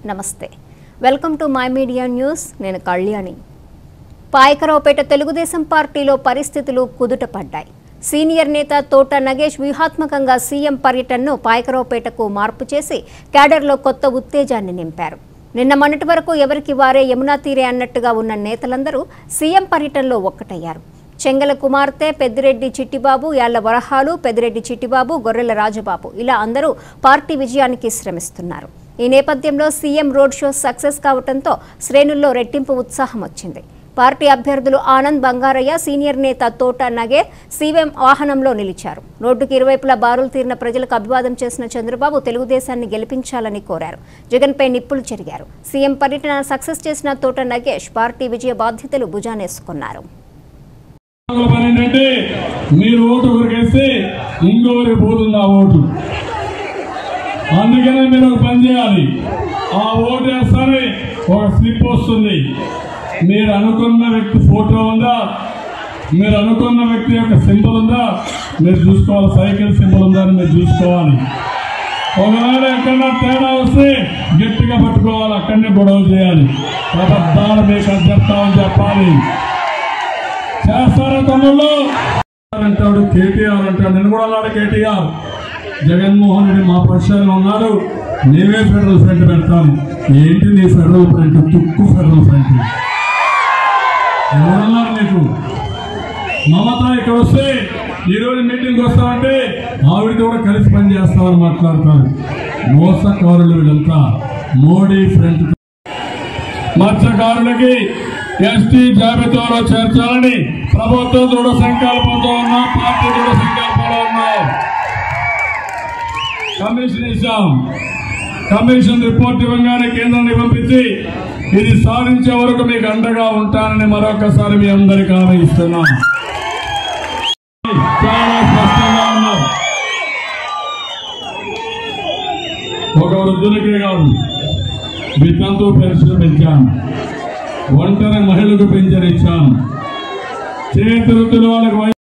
నమస్తే welcome to my media news నేను కళ్యాణి పాయకరావుపేట తెలుగుదేశం పార్టీలో పరిస్థితులు కుదుటపడ్డాయి సీనియర్ నేత తోట నగేష్ వ్యూహాత్మకంగా సీఎం పర్యటనను పాయకరావుపేటకు మార్పు చేసి క్యాడర్లో కొత్త ఉత్తేజాన్ని నింపారు నిన్న మొన్నటి వరకు ఎవరికి వారే యమునా తీరే అన్నట్టుగా ఉన్న నేతలందరూ సీఎం పర్యటనలో ఒక్కటయ్యారు చెంగల కుమార్తె పెద్దిరెడ్డి చిట్టిబాబు యాళ్ల వరహాలు పెద్దిరెడ్డి చిట్టిబాబు గొర్రెల రాజబాబు ఇలా అందరూ పార్టీ విజయానికి శ్రమిస్తున్నారు ఈ నేపథ్యంలో సీఎం రోడ్ షో సక్సెస్ కావడంతో శ్రేణుల్లో రెట్టింపు ఉత్సాహం వచ్చింది పార్టీ అభ్యర్థులు ఆనంద్ బంగారయ్య సీనియర్ నేత తోట నగే సీఎం వాహనంలో నిలిచారు రోడ్డుకి ఇరువైపులా బారులు తీరిన ప్రజలకు అభివాదం చేసిన చంద్రబాబు తెలుగుదేశాన్ని గెలిపించాలని కోరారు జగన్పై నిప్పులు చెరిగారు సీఎం పర్యటన సక్సెస్ చేసిన తోట నగేష్ పార్టీ విజయ బాధ్యతలు భుజానేసుకున్నారు వాళ్ళ పని ఏంటంటే మీరు ఓటు ఒకరికేస్తే ఇంకొకరికి పోతుంది ఆ ఓటు అందుకనే మీరు ఒక పని చేయాలి ఆ ఓటు వేస్తానే ఒక స్లిప్ వస్తుంది మీరు అనుకున్న వ్యక్తి ఫోటో ఉందా మీరు అనుకున్న వ్యక్తి యొక్క సింబల్ ఉందా మీరు చూసుకోవాలి సైకిల్ సింబల్ ఉందా అని మీరు చూసుకోవాలి ఒకవేళ ఎక్కడన్నా తేడా వస్తే గట్టిగా పట్టుకోవాలి అక్కడనే గొడవ చేయాలి అబద్ధాలు మీకు అది చెప్తామని చెప్పాలి చేస్తారా తమ్ముళ్ళు అంటాడు కేటీఆర్ అంటాడు నేను కూడా అన్నాడు కేటీఆర్ జగన్మోహన్ రెడ్డి మా పక్షాన ఉన్నాడు నేనే ఫెడరల్ ఫ్రంట్ పెడతాను ఏంటి నీ ఫెడరల్ ఫ్రంట్ తుక్కు ఫెడరల్ ఫ్రంట్ ఎవరన్నారు నీకు మమత ఇక్కడ వస్తే ఈ రోజు మీటింగ్ వస్తామంటే ఆవిడతో కూడా కలిసి పని చేస్తామని మాట్లాడతారు మోసకారులు వీళ్ళంతా మోడీ ఫ్రంట్ మత్స్యకారులకి ఎస్టీ జాబితాలో చేర్చాలని ప్రభుత్వం దృఢ సంకల్పంతో ఉన్నాం పార్టీ దృఢ సంకల్పంలో ఉన్నాం కమిషన్ ఇచ్చాం కమిషన్ రిపోర్ట్ ఇవ్వగానే కేంద్రాన్ని పంపించి ఇది సాధించే వరకు మీకు అండగా ఉంటానని మరొకసారి మీ అందరికీ హామీ ఇస్తున్నాం చాలా స్పష్టంగా ఉన్నాం ఒక వృద్ధులకే కాదు వితంతు పెన్షన్ పెంచాను ఒంటరి మహిళలకు పెన్షన్ ఇచ్చాను చేతి వృత్తుల వాళ్ళకి